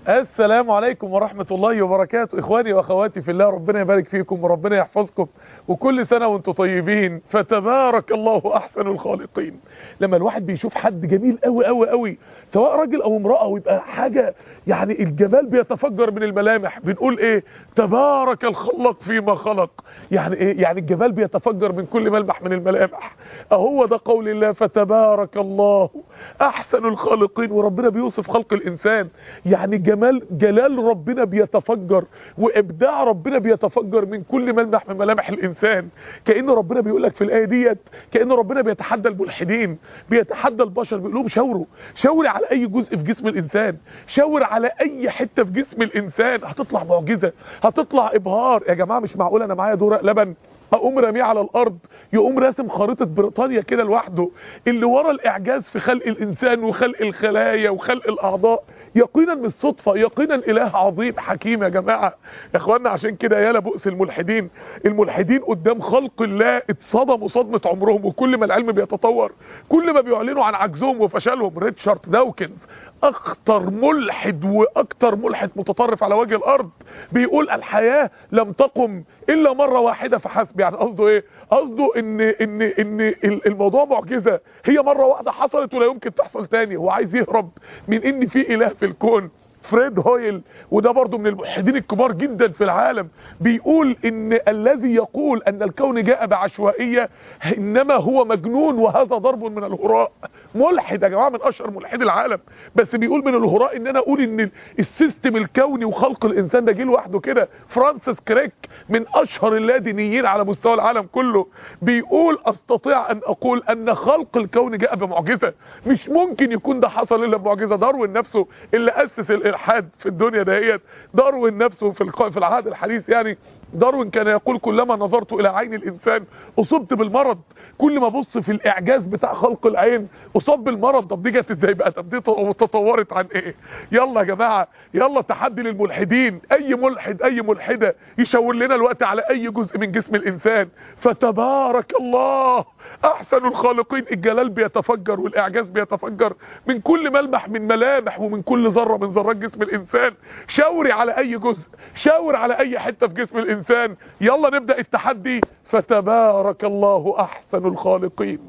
السلام عليكم ورحمة الله وبركاته إخواني وأخواتي في الله ربنا يبارك فيكم وربنا يحفظكم وكل سنة وانتم طيبين فتبارك الله أحسن الخالقين لما الواحد بيشوف حد جميل قوي قوي قوي سواء راجل أو امرأة ويبقى حاجة يعني الجمال بيتفجر من الملامح بنقول إيه تبارك الخلق فيما خلق يعني إيه يعني الجمال بيتفجر من كل ملمح من الملامح أهو ده قول الله فتبارك الله أحسن الخالقين وربنا بيوصف خلق الإنسان يعني جمال جلال ربنا بيتفجر وابداع ربنا بيتفجر من كل ملمح من ملامح الانسان كأن ربنا بيقول لك في الايه ديت كأن ربنا بيتحدى الملحدين بيتحدى البشر بيقول لهم شاوروا شاوري على اي جزء في جسم الانسان شاور على اي حته في جسم الانسان هتطلع معجزه هتطلع ابهار يا جماعه مش معقول انا معايا دورق لبن اقوم راميه على الارض يقوم راسم خريطه بريطانيا كده لوحده اللي ورا الاعجاز في خلق الانسان وخلق الخلايا وخلق الاعضاء يقينا مش صدفه يقينا اله عظيم حكيم يا جماعه يا اخوانا عشان كده يالا بؤس الملحدين الملحدين قدام خلق الله اتصدموا صدمه عمرهم وكل ما العلم بيتطور كل ما بيعلنوا عن عجزهم وفشلهم ريتشارد داوكنز اخطر ملحد واكتر ملحد متطرف على وجه الارض بيقول الحياة لم تقم الا مرة واحدة فحسب يعني قصده ايه قصده ان ان ان الموضوع معجزة هي مرة واحدة حصلت ولا يمكن تحصل تاني هو عايز يهرب من ان في اله في الكون فريد هويل وده برضو من الملحدين الكبار جدا في العالم بيقول ان الذي يقول ان الكون جاء بعشوائية انما هو مجنون وهذا ضرب من الهراء ملحد يا جماعة من اشهر ملحدي العالم بس بيقول من الهراء ان انا اقول ان السيستم الكوني وخلق الانسان ده جه لوحده كده فرانسيس كريك من اشهر اللادينيين على مستوى العالم كله بيقول استطيع ان اقول ان خلق الكون جاء بمعجزة مش ممكن يكون ده حصل الا بمعجزة داروين نفسه اللي اسس الالحاد في الدنيا دهيت داروين نفسه في في العهد الحديث يعني داروين كان يقول كلما نظرت الى عين الانسان اصبت بالمرض كل ما ابص في الاعجاز بتاع خلق العين اصاب بالمرض طب دي جت ازاي بقى طب دي تطورت عن ايه يلا يا جماعه يلا تحدي للملحدين اي ملحد اي ملحده يشاور لنا الوقت على اي جزء من جسم الانسان فتبارك الله احسن الخالقين الجلال بيتفجر والاعجاز بيتفجر من كل ملمح من ملامح ومن كل ذره من ذرات جسم الانسان شاوري على اي جزء شاور على اي حته في جسم الانسان يلا نبدا التحدي فتبارك الله احسن الخالقين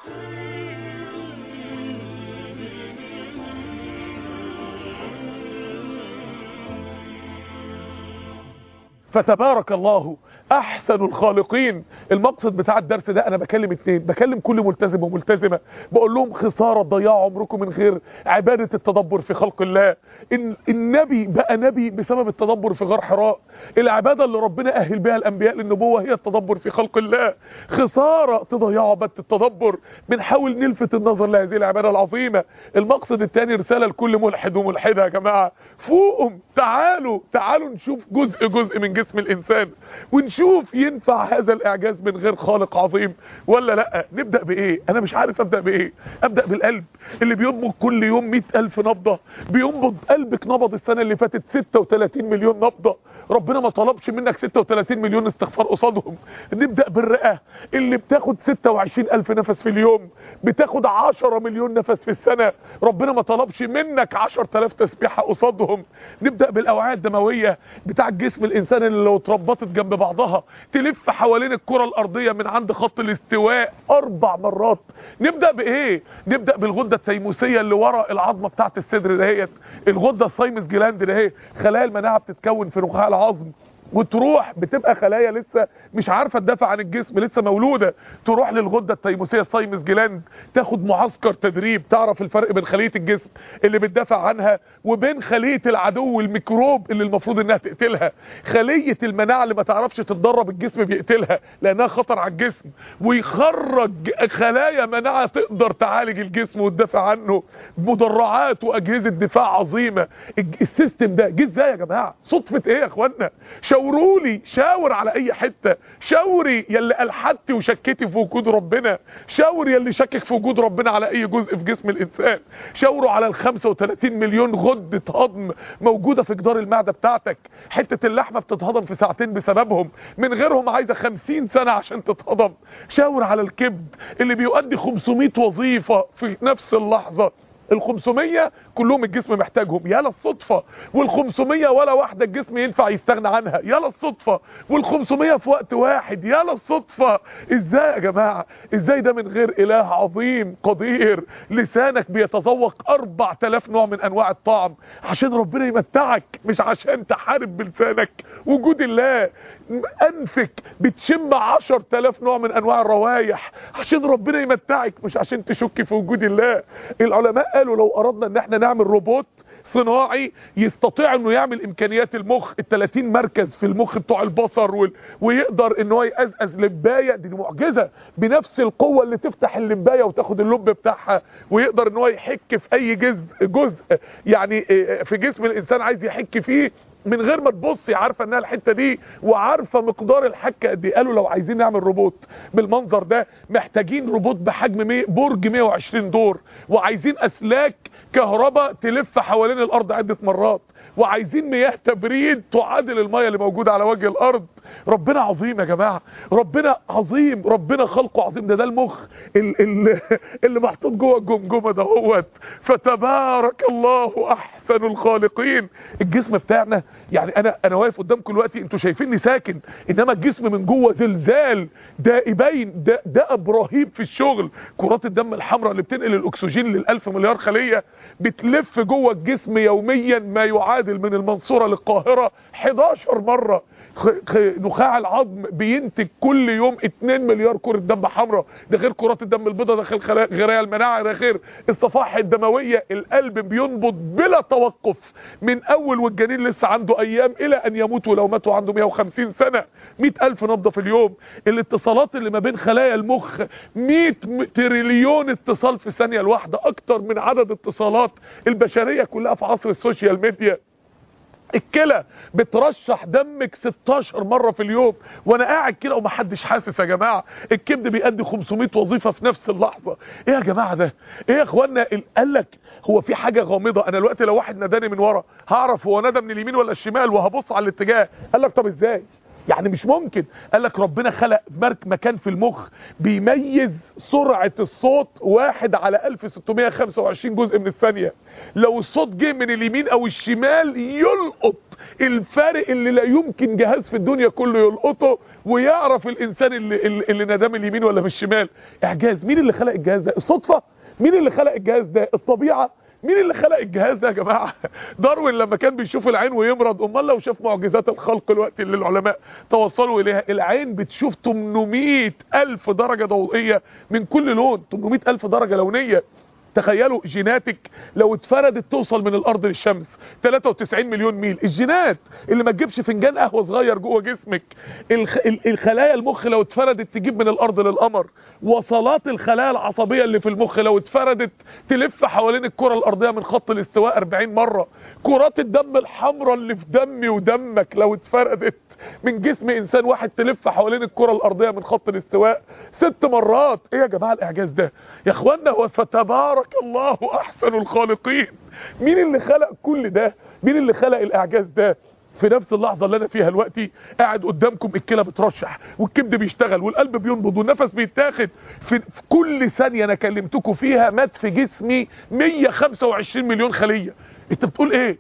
فتبارك الله احسن الخالقين المقصد بتاع الدرس ده انا بكلم اتنين بكلم كل ملتزم وملتزمة بقول لهم خسارة ضياع عمركم من غير عبادة التدبر في خلق الله إن النبي بقى نبي بسبب التدبر في غار حراء العبادة اللي ربنا اهل بها الانبياء للنبوة هي التدبر في خلق الله خسارة تضيعوا عبادة التدبر بنحاول نلفت النظر لهذه العبادة العظيمة المقصد الثاني رسالة لكل ملحد وملحدة يا جماعة فوقهم تعالوا تعالوا نشوف جزء جزء من جسم الانسان ونشوف ينفع هذا الاعجاز من غير خالق عظيم ولا لا نبدأ بايه انا مش عارف ابدأ بايه ابدأ بالقلب اللي بينبض كل يوم 100000 نبضة بينبض قلبك نبض السنة اللي فاتت 36 مليون نبضة ربنا ما طلبش منك 36 مليون استغفار قصادهم نبدأ بالرئة اللي بتاخد 26000 نفس في اليوم بتاخد 10 مليون نفس في السنة ربنا ما طلبش منك 10000 تسبيحة قصادهم نبدأ بالاوعية الدموية بتاع الجسم الانسان اللي لو اتربطت جنب بعضها تلف حوالين الكرة الارضية من عند خط الاستواء اربع مرات نبدأ بايه نبدأ بالغدة التيموسية اللي ورا العظمة بتاعت الصدر دهيت الغدة السايمس جلاند دهي خلايا المناعة بتتكون في نخاع العظم وتروح بتبقى خلايا لسه مش عارفه تدافع عن الجسم لسه مولوده تروح للغده التيموسيه السايمس جلاند تاخد معسكر تدريب تعرف الفرق بين خليه الجسم اللي بتدافع عنها وبين خليه العدو الميكروب اللي المفروض انها تقتلها خليه المناعه اللي ما تعرفش تتدرب الجسم بيقتلها لانها خطر على الجسم ويخرج خلايا مناعه تقدر تعالج الجسم وتدافع عنه مدرعات واجهزه دفاع عظيمه السيستم ده جه ازاي يا جماعه صدفه ايه يا اخوانا شاوروا لي شاور على اي حته شاوري يلي الحدتي وشكيتي في وجود ربنا شاور يلي شكك في وجود ربنا على اي جزء في جسم الانسان شاوروا على ال 35 مليون غده هضم موجوده في جدار المعده بتاعتك حته اللحمه بتتهضم في ساعتين بسببهم من غيرهم عايزه 50 سنه عشان تتهضم شاور على الكبد اللي بيؤدي 500 وظيفه في نفس اللحظه ال 500 كلهم الجسم محتاجهم يلا الصدفة وال 500 ولا واحدة الجسم ينفع يستغنى عنها يلا الصدفة وال 500 في وقت واحد يلا الصدفة ازاي يا جماعة ازاي ده من غير اله عظيم قدير لسانك بيتذوق 4000 نوع من انواع الطعم عشان ربنا يمتعك مش عشان تحارب بلسانك وجود الله انفك بتشم 10000 نوع من انواع الروايح عشان ربنا يمتعك مش عشان تشك في وجود الله العلماء قالوا لو اردنا ان احنا نعمل روبوت صناعي يستطيع انه يعمل امكانيات المخ ال 30 مركز في المخ بتوع البصر وال... ويقدر ان هو يقزقز لبايه دي معجزه بنفس القوه اللي تفتح اللبايه وتاخد اللب بتاعها ويقدر ان هو يحك في اي جزء جزء يعني في جسم الانسان عايز يحك فيه من غير ما تبصي عارفه انها الحته دي وعارفه مقدار الحكه قد ايه قالوا لو عايزين نعمل روبوت بالمنظر ده محتاجين روبوت بحجم مي برج 120 دور وعايزين اسلاك كهرباء تلف حوالين الارض عده مرات وعايزين مياه تبريد تعادل المياه اللي موجوده على وجه الارض ربنا عظيم يا جماعه ربنا عظيم ربنا خلقه عظيم ده ده المخ اللي, اللي محطوط جوه الجمجمه دهوت فتبارك الله احسن الخالقين الجسم بتاعنا يعني انا انا واقف قدامكم دلوقتي انتوا شايفيني ساكن انما الجسم من جوه زلزال دائبين ده دأب رهيب في الشغل كرات الدم الحمراء اللي بتنقل الاكسجين للالف مليار خليه بتلف جوه الجسم يوميا ما يعادل من المنصوره للقاهره 11 مره نخاع العظم بينتج كل يوم 2 مليار كرة دم حمراء ده غير كرات الدم البيضاء ده غير غير المناعة ده غير الصفائح الدموية القلب بينبض بلا توقف من اول والجنين لسه عنده ايام الى ان يموت ولو ماتوا عنده 150 سنة 100 الف نبضة في اليوم الاتصالات اللي ما بين خلايا المخ 100 تريليون اتصال في ثانية الواحدة اكتر من عدد اتصالات البشرية كلها في عصر السوشيال ميديا الكلى بترشح دمك 16 مرة في اليوم وانا قاعد كده ومحدش حاسس يا جماعة الكبد بيأدي 500 وظيفة في نفس اللحظة ايه يا جماعة ده ايه يا اخوانا قال لك هو في حاجة غامضة انا دلوقتي لو واحد ناداني من ورا هعرف هو نادى من اليمين ولا الشمال وهبص على الاتجاه قال لك طب ازاي يعني مش ممكن قال لك ربنا خلق مرك مكان في المخ بيميز سرعة الصوت واحد على 1625 جزء من الثانية لو الصوت جه من اليمين او الشمال يلقط الفارق اللي لا يمكن جهاز في الدنيا كله يلقطه ويعرف الانسان اللي, اللي ندام اليمين ولا من الشمال اعجاز مين اللي خلق الجهاز ده الصدفة مين اللي خلق الجهاز ده الطبيعة مين اللي خلق الجهاز ده يا جماعه داروين لما كان بيشوف العين ويمرض امال لو شاف معجزات الخلق الوقت اللي العلماء توصلوا اليها العين بتشوف 800 الف درجه ضوئيه من كل لون 800 الف درجه لونيه تخيلوا جيناتك لو اتفردت توصل من الارض للشمس 93 مليون ميل الجينات اللي ما تجيبش فنجان قهوه صغير جوه جسمك الخ... الخلايا المخ لو اتفردت تجيب من الارض للقمر وصلات الخلايا العصبيه اللي في المخ لو اتفردت تلف حوالين الكره الارضيه من خط الاستواء 40 مره كرات الدم الحمراء اللي في دمي ودمك لو اتفردت من جسم انسان واحد تلف حوالين الكره الارضيه من خط الاستواء ست مرات ايه يا جماعه الاعجاز ده يا اخوانا هو فتبارك الله احسن الخالقين مين اللي خلق كل ده مين اللي خلق الاعجاز ده في نفس اللحظة اللي انا فيها دلوقتي قاعد قدامكم الكلى بترشح والكبد بيشتغل والقلب بينبض والنفس بيتاخد في, في كل ثانية انا كلمتكم فيها مات في جسمي 125 مليون خلية انت بتقول ايه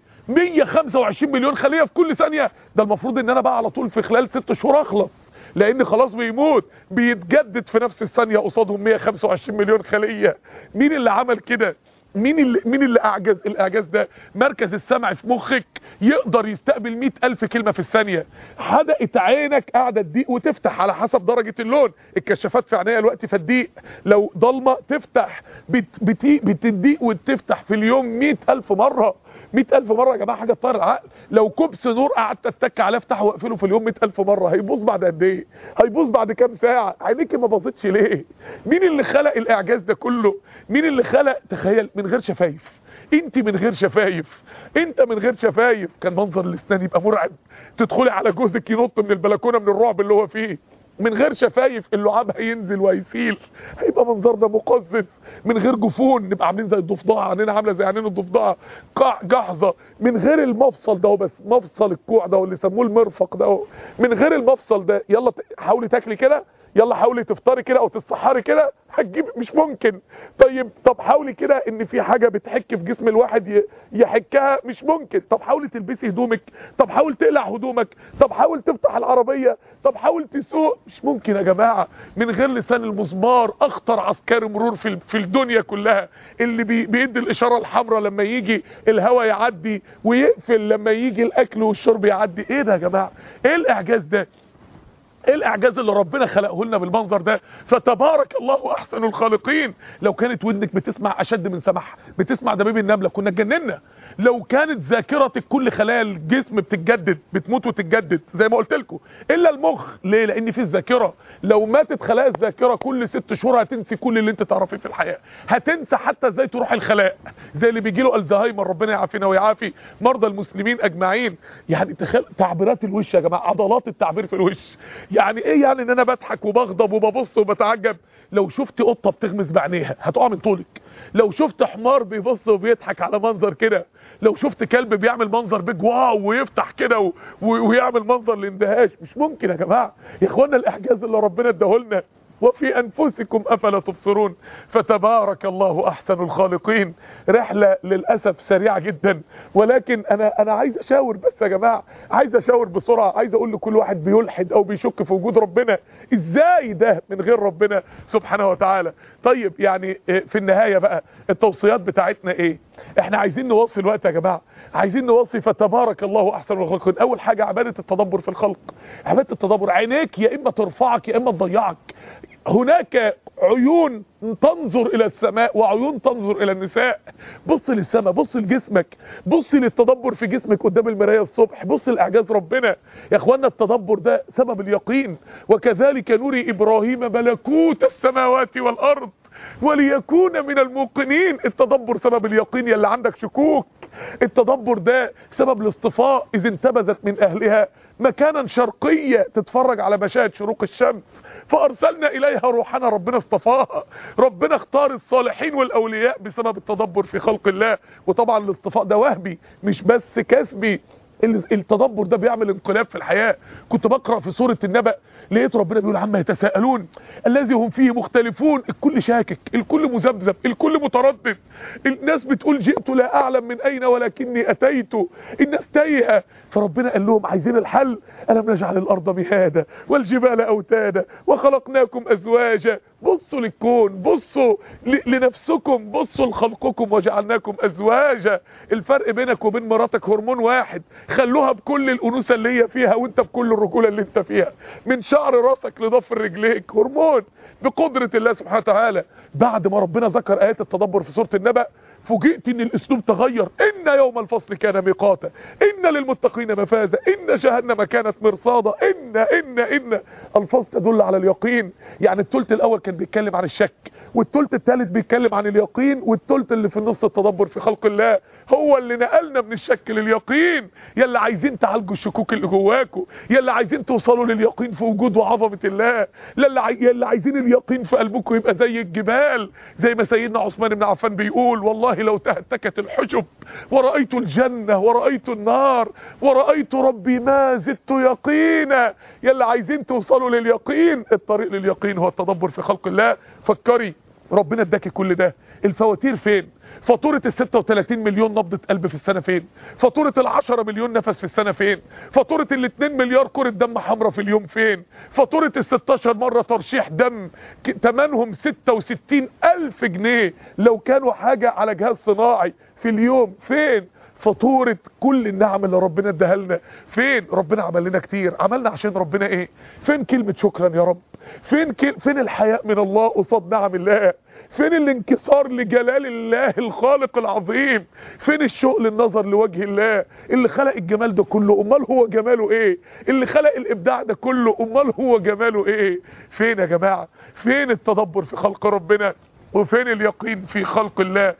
125 مليون خلية في كل ثانية ده المفروض ان انا بقى على طول في خلال ست شهور اخلص لان خلاص بيموت بيتجدد في نفس الثانية قصادهم 125 مليون خلية مين اللي عمل كده مين اللي مين اللي اعجز الاعجاز ده مركز السمع في مخك يقدر يستقبل 100 الف كلمه في الثانيه حدقت عينك قاعده تضيق وتفتح على حسب درجه اللون الكشافات في عينيا الوقت فتضيق لو ضلمه تفتح بت بت بتضيق وتفتح في اليوم 100 الف مره 100000 مره يا جماعه حاجه تطير العقل لو كوبس نور قعدت اتك عليه افتحه واقفله في اليوم 100000 مره هيبوظ بعد قد ايه هيبوظ بعد كام ساعه عينيك ما باظتش ليه مين اللي خلق الاعجاز ده كله مين اللي خلق تخيل من غير شفايف انت من غير شفايف انت من غير شفايف كان منظر الاسنان يبقى مرعب تدخلي على جوزك ينط من البلكونه من الرعب اللي هو فيه من غير شفايف اللعاب هينزل وهيسيل هيبقى منظرنا مقزز من غير جفون نبقى عاملين زي الضفدعه عينينا عامله زي عينين الضفدعه قاع جحظه من غير المفصل ده بس مفصل الكوع ده واللي سموه المرفق ده من غير المفصل ده يلا حاولي تاكلي كده يلا حاولي تفطري كده او تتسحري كده هتجيب مش ممكن طيب طب حاولي كده ان في حاجه بتحك في جسم الواحد ي- يحكها مش ممكن طب حاولي تلبسي هدومك طب حاول تقلع هدومك طب حاول تفتح العربيه طب حاول تسوق مش ممكن يا جماعه من غير لسان المزمار اخطر عسكري مرور في ال- في الدنيا كلها اللي بي بيدي الاشاره الحمراء لما يجي الهواء يعدي ويقفل لما يجي الاكل والشرب يعدي ايه ده يا جماعه ايه الاعجاز ده ايه الاعجاز اللي ربنا خلقه لنا بالمنظر ده فتبارك الله احسن الخالقين لو كانت ودنك بتسمع اشد من سمعها بتسمع دبيب النمله كنا اتجننا لو كانت ذاكرتك كل خلايا الجسم بتتجدد بتموت وتتجدد زي ما قلت لكم الا المخ ليه لان في الذاكره لو ماتت خلايا الذاكره كل ست شهور هتنسي كل اللي انت تعرفيه في الحياه هتنسى حتى ازاي تروح الخلاء زي اللي بيجي له الزهايمر ربنا يعافينا ويعافي مرضى المسلمين اجمعين يعني تخيل تعبيرات الوش يا جماعه عضلات التعبير في الوش يعني ايه يعني ان انا بضحك وبغضب وببص وبتعجب لو شفت قطه بتغمز بعينيها هتقع من طولك لو شفت حمار بيبص وبيضحك على منظر كده لو شفت كلب بيعمل منظر بيج واو ويفتح كده و... و... ويعمل منظر الاندهاش مش ممكن يا جماعه يا اخوانا الاعجاز اللي ربنا اداهولنا وفي انفسكم افلا تبصرون فتبارك الله احسن الخالقين رحله للاسف سريعه جدا ولكن انا انا عايز اشاور بس يا جماعه عايز اشاور بسرعه عايز اقول لكل واحد بيلحد او بيشك في وجود ربنا ازاي ده من غير ربنا سبحانه وتعالى طيب يعني إيه في النهايه بقى التوصيات بتاعتنا ايه احنا عايزين نوصي الوقت يا جماعه عايزين نوصي فتبارك الله احسن الخالقين اول حاجه عباده التدبر في الخلق عباده التدبر عينيك يا اما ترفعك يا اما تضيعك هناك عيون تنظر الى السماء وعيون تنظر الى النساء بص للسماء بص لجسمك بص للتدبر في جسمك قدام المرايه الصبح بص لاعجاز ربنا يا اخوانا التدبر ده سبب اليقين وكذلك نري ابراهيم ملكوت السماوات والارض وليكون من الموقنين التدبر سبب اليقين يلي عندك شكوك التدبر ده سبب الاصطفاء اذ انتبذت من اهلها مكانا شرقية تتفرج على مشاهد شروق الشمس فارسلنا اليها روحنا ربنا اصطفاها ربنا اختار الصالحين والاولياء بسبب التدبر في خلق الله وطبعا الاصطفاء ده وهبي مش بس كسبي التدبر ده بيعمل انقلاب في الحياة كنت بقرأ في سورة النبأ لقيت ربنا بيقول عما يتساءلون الذي هم فيه مختلفون الكل شاكك الكل مذبذب الكل متردد الناس بتقول جئت لا اعلم من اين ولكني اتيت الناس تايهه فربنا قال لهم عايزين الحل الم نجعل الارض مهادا والجبال اوتادا وخلقناكم ازواجا بصوا للكون بصوا لنفسكم بصوا لخلقكم وجعلناكم ازواجا الفرق بينك وبين مراتك هرمون واحد خلوها بكل الانوثه اللي هي فيها وانت بكل الرجوله اللي انت فيها من شعر راسك لضفر رجليك هرمون بقدره الله سبحانه وتعالى بعد ما ربنا ذكر ايات التدبر في سوره النبأ فوجئت ان الاسلوب تغير ان يوم الفصل كان ميقاتا ان للمتقين مفازا ان جهنم كانت مرصادا ان ان ان الفاظ تدل على اليقين يعني الثلث الاول كان بيتكلم عن الشك والثلث الثالث بيتكلم عن اليقين والثلث اللي في النص التدبر في خلق الله هو اللي نقلنا من الشك لليقين يلا عايزين تعالجوا الشكوك اللي جواكم يلا عايزين توصلوا لليقين في وجود وعظمه الله يلا يلا عايزين اليقين في قلبكم يبقى زي الجبال زي ما سيدنا عثمان بن عفان بيقول والله لو تهتكت الحجب ورأيت الجنة ورأيت النار ورأيت ربي ما زدت يقينا يلا عايزين توصلوا لليقين الطريق لليقين هو التدبر في خلق الله فكري ربنا اداكي كل ده الفواتير فين فاتورة ال 36 مليون نبضة قلب في السنة فين فاتورة ال 10 مليون نفس في السنة فين فاتورة ال 2 مليار كرة دم حمراء في اليوم فين فاتورة ال 16 مرة ترشيح دم تمنهم 66 ألف جنيه لو كانوا حاجة على جهاز صناعي في اليوم فين فاتورة كل النعم اللي ربنا اداها لنا فين ربنا عمل لنا كتير عملنا عشان ربنا ايه فين كلمة شكرا يا رب فين كل... فين الحياء من الله قصاد نعم الله فين الانكسار لجلال الله الخالق العظيم فين الشوق للنظر لوجه الله اللي خلق الجمال ده كله امال هو جماله ايه اللي خلق الابداع ده كله امال هو جماله ايه فين يا جماعة فين التدبر في خلق ربنا وفين اليقين في خلق الله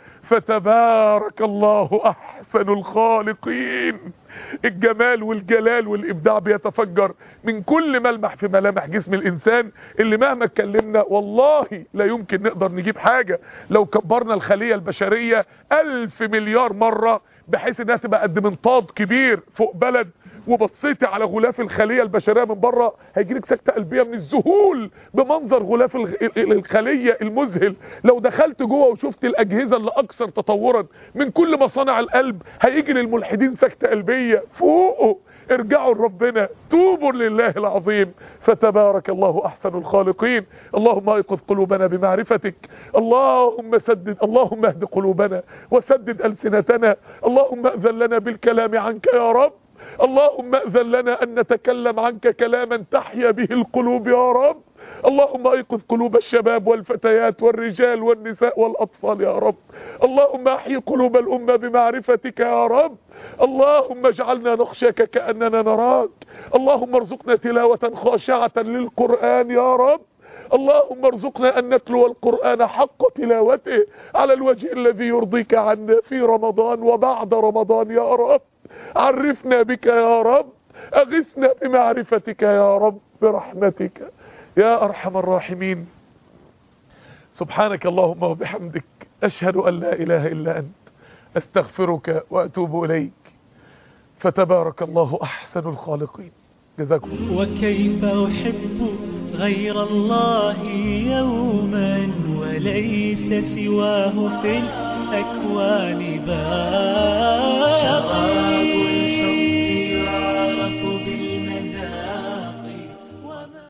فتبارك الله احسن الخالقين الجمال والجلال والابداع بيتفجر من كل ملمح في ملامح جسم الانسان اللي مهما اتكلمنا والله لا يمكن نقدر نجيب حاجة لو كبرنا الخلية البشرية الف مليار مرة بحيث انها تبقى قد منطاد كبير فوق بلد وبصيتي على غلاف الخليه البشريه من بره هيجيلك سكته قلبيه من الذهول بمنظر غلاف الخليه المذهل لو دخلت جوه وشفت الاجهزه اللي اكثر تطورا من كل مصانع القلب هيجي للملحدين سكته قلبيه فوقه ارجعوا لربنا توبوا لله العظيم فتبارك الله احسن الخالقين اللهم ايقظ قلوبنا بمعرفتك اللهم سدد اللهم اهد قلوبنا وسدد السنتنا اللهم اذن لنا بالكلام عنك يا رب اللهم اذن لنا ان نتكلم عنك كلاما تحيا به القلوب يا رب اللهم ايقظ قلوب الشباب والفتيات والرجال والنساء والاطفال يا رب اللهم احيي قلوب الامه بمعرفتك يا رب اللهم اجعلنا نخشاك كاننا نراك اللهم ارزقنا تلاوه خاشعه للقران يا رب اللهم ارزقنا ان نتلو القرآن حق تلاوته على الوجه الذي يرضيك عنا في رمضان وبعد رمضان يا رب عرفنا بك يا رب اغثنا بمعرفتك يا رب برحمتك يا ارحم الراحمين سبحانك اللهم وبحمدك اشهد ان لا اله الا انت استغفرك واتوب اليك فتبارك الله احسن الخالقين جزاكم الله وكيف أحب غير الله يوما وليس سواه في الأكوان بار